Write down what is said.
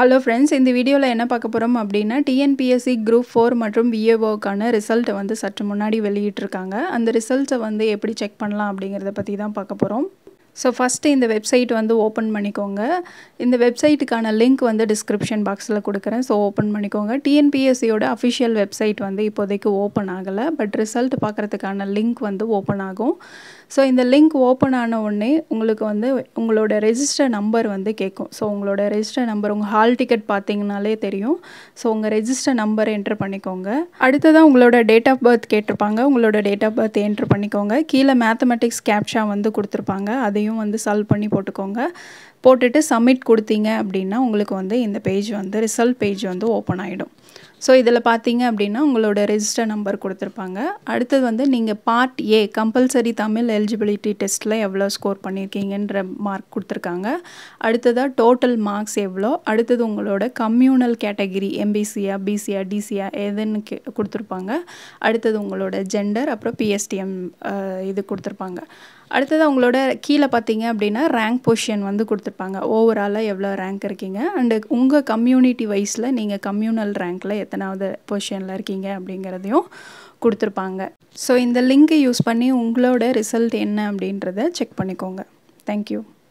hello friends இந்த வீடியோவில் என்ன பார்க்க போகிறோம் அப்படின்னா டிஎன்பிஎஸ்சி குரூப் ஃபோர் மற்றும் விஏஓக்கான ரிசல்ட்டை வந்து சற்று முன்னாடி வெளியிட்டிருக்காங்க அந்த ரிசல்ட்ஸை வந்து எப்படி செக் பண்ணலாம் அப்படிங்கிறத பற்றி தான் பார்க்க போகிறோம் ஸோ ஃபஸ்ட்டு இந்த வெப்சைட் வந்து ஓப்பன் பண்ணிக்கோங்க இந்த வெப்சைட்டுக்கான லிங்க் வந்து டிஸ்கிரிப்ஷன் பாக்ஸில் கொடுக்குறேன் ஸோ ஓப்பன் பண்ணிக்கோங்க டிஎன்பிஎஸ்சியோட அஃபிஷியல் வெப்சைட் வந்து இப்போதைக்கு ஓப்பன் ஆகலை பட் ரிசல்ட் பார்க்குறதுக்கான லிங்க் வந்து ஓப்பன் ஆகும் ஸோ இந்த லிங்க் ஓப்பன் ஆன உடனே உங்களுக்கு வந்து உங்களோட ரெஜிஸ்டர் நம்பர் வந்து கேட்கும் ஸோ உங்களோட ரெஜிஸ்டர் நம்பர் உங்கள் ஹால் டிக்கெட் பார்த்தீங்கனாலே தெரியும் ஸோ உங்கள் ரெஜிஸ்டர் நம்பர் என்ட்ரு பண்ணிக்கோங்க அடுத்ததாக உங்களோட டேட் ஆஃப் பர்த் கேட்டிருப்பாங்க உங்களோட டேட் ஆஃப் பர்த் என்ட்ரு பண்ணிக்கோங்க கீழே மேத்தமெட்டிக்ஸ் கேப்ஷா வந்து கொடுத்துருப்பாங்க அதையும் வந்து சால்வ் பண்ணி போட்டுக்கோங்க போட்டுட்டு சப்மிட் கொடுத்தீங்க அப்படின்னா உங்களுக்கு வந்து இந்த பேஜ் வந்து ரிசல்ட் பேஜ் வந்து ஓப்பன் ஆகிடும் ஸோ இதில் பார்த்தீங்க அப்படின்னா உங்களோட ரெஜிஸ்டர் நம்பர் கொடுத்துருப்பாங்க அடுத்தது வந்து நீங்கள் part A compulsory Tamil eligibility டெஸ்ட்டில் எவ்வளோ ஸ்கோர் பண்ணியிருக்கீங்கன்ற மார்க் கொடுத்துருக்காங்க அடுத்ததாக டோட்டல் மார்க்ஸ் எவ்வளோ அடுத்தது உங்களோட கம்யூனல் கேட்டகிரி எம்பிசியா பிசியா டிசியா எதுன்னு கே கொடுத்துருப்பாங்க அடுத்தது உங்களோட ஜெண்டர் அப்புறம் பிஎஸ்டிஎம் இது கொடுத்துருப்பாங்க அடுத்தது உங்களோட கீழே பார்த்தீங்க அப்படின்னா ரேங்க் பொசிஷன் வந்து கொடுத்துருப்பாங்க ஓவராலாக எவ்வளோ ரேங்க் இருக்கீங்க அண்டு உங்கள் கம்யூனிட்டி வைஸில் நீங்கள் கம்யூனல் ரேங்க்கில் எத்தனாவது பொசிஷனில் இருக்கீங்க அப்படிங்கிறதையும் கொடுத்துருப்பாங்க ஸோ இந்த லிங்க்கை யூஸ் பண்ணி உங்களோட ரிசல்ட் என்ன அப்படின்றத செக் பண்ணிக்கோங்க தேங்க்யூ